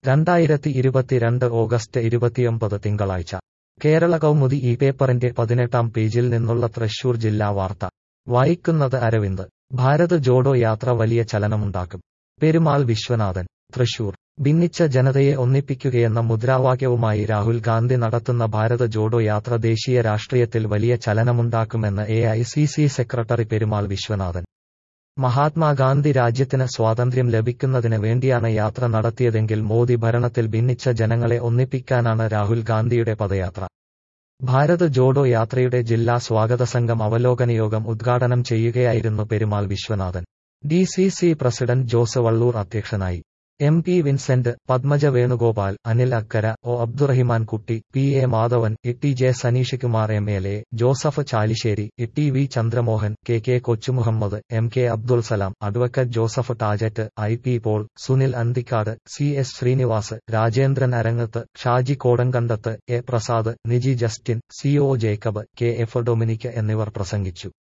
രണ്ടായിരത്തി ഇരുപത്തിരണ്ട് ഓഗസ്റ്റ് ഇരുപത്തിയൊമ്പത് തിങ്കളാഴ്ച കേരള കൗമുദി ഈ പേപ്പറിന്റെ പതിനെട്ടാം പേജിൽ നിന്നുള്ള തൃശൂർ ജില്ലാ വാർത്ത വായിക്കുന്നത് അരവിന്ദ് ഭാരത് ജോഡോ യാത്ര വലിയ ചലനമുണ്ടാക്കും പെരുമാൾ വിശ്വനാഥൻ തൃശൂർ ഭിന്നിച്ച ജനതയെ ഒന്നിപ്പിക്കുകയെന്ന മുദ്രാവാക്യവുമായി രാഹുൽ ഗാന്ധി നടത്തുന്ന ഭാരത് ജോഡോ യാത്ര ദേശീയ രാഷ്ട്രീയത്തിൽ വലിയ ചലനമുണ്ടാക്കുമെന്ന് A I C C secretary Perumal Viswanathan Mahatma Gandhi രാജ്യത്തിന് സ്വാതന്ത്ര്യം ലഭിക്കുന്നതിന് വേണ്ടിയാണ് യാത്ര നടത്തിയതെങ്കിൽ മോദി ഭരണത്തിൽ ഭിന്നിച്ച ജനങ്ങളെ ഒന്നിപ്പിക്കാനാണ് രാഹുൽ ഗാന്ധിയുടെ പദയാത്ര ഭാരത് ജോഡോ യാത്രയുടെ ജില്ലാ സ്വാഗത സംഘം അവലോകന യോഗം ഉദ്ഘാടനം ചെയ്യുകയായിരുന്നു Perumal Viswanathan D C C president Jose Vallur അധ്യക്ഷനായി M P Vincent Padmaja Venugopal Anil Akkara O Abdurahiman Kutty P A Madhavan E J Saneesh Kumar M L A Joseph Chalissery E V Chandramohan K K Kochumuhammed M K Abdul Salam advocate Joseph Tajet I P Paul Sunil Anthikad C S Srinivas Rajendran Arangath Shaji Kodankandath A Prasad Niji Justin C O Jacob K F Dominic എന്നിവർ പ്രസംഗിച്ചു